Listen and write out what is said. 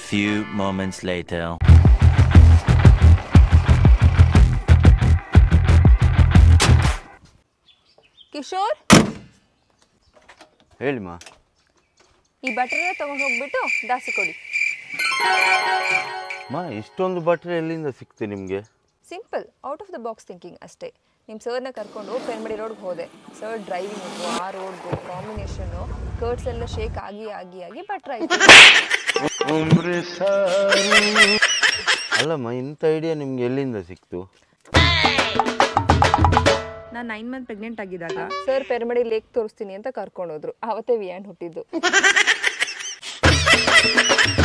few moments later. Kishore ಹೇಳಿಮ್ಮ ಈ ಬಟರ್ನ ತಗೊಂಡು ಹೋಗ್ಬಿಟ್ಟು ದಾಸಿ ಕೊಡಿ ಮಾ ಇಷ್ಟೊಂದು ಬಟ್ರೆ ಎಲ್ಲಿಂದ ಸಿಕ್ತು ನಿಮಗೆ simple out of the box thinking ಅಷ್ಟೇ ನಿಮ್ಮ ಸರ್ನ ಕರ್ಕೊಂಡು ಪೆನ್ಮಡಿ ರೋಡ್ಗೆ ಹೋದೆ ಸರ್ ಡ್ರೈವಿಂಗ್ ಇತ್ತು ಆ ರೋಡ್ಗು ಕಾಂಬಿನೇಷನ್ನು ಕರ್ಡ್ಸ್ ಎಲ್ಲ ಶೇಕ್ ಆಗಿ ಆಗಿ ಆಗಿ ಬಟ್ರ್ ಆಯ್ತು ಅಲ್ಲಮ್ಮ ಇಂಥ ಐಡಿಯಾ ನಿಮ್ಗೆ ಎಲ್ಲಿಂದ ಸಿಕ್ತು ನಾನು ನೈನ್ ಮಂತ್ ಪ್ರೆಗ್ನೆಂಟ್ ಆಗಿದ್ದಾಗ ಸರ್ ಪೆರ್ಮಡಿ ಲೇಕ್ ತೋರಿಸ್ತೀನಿ ಅಂತ ಕರ್ಕೊಂಡೋದ್ರು ಅವತ್ತೇ ವಿಯಾನ್ ಹುಟ್ಟಿದ್ದು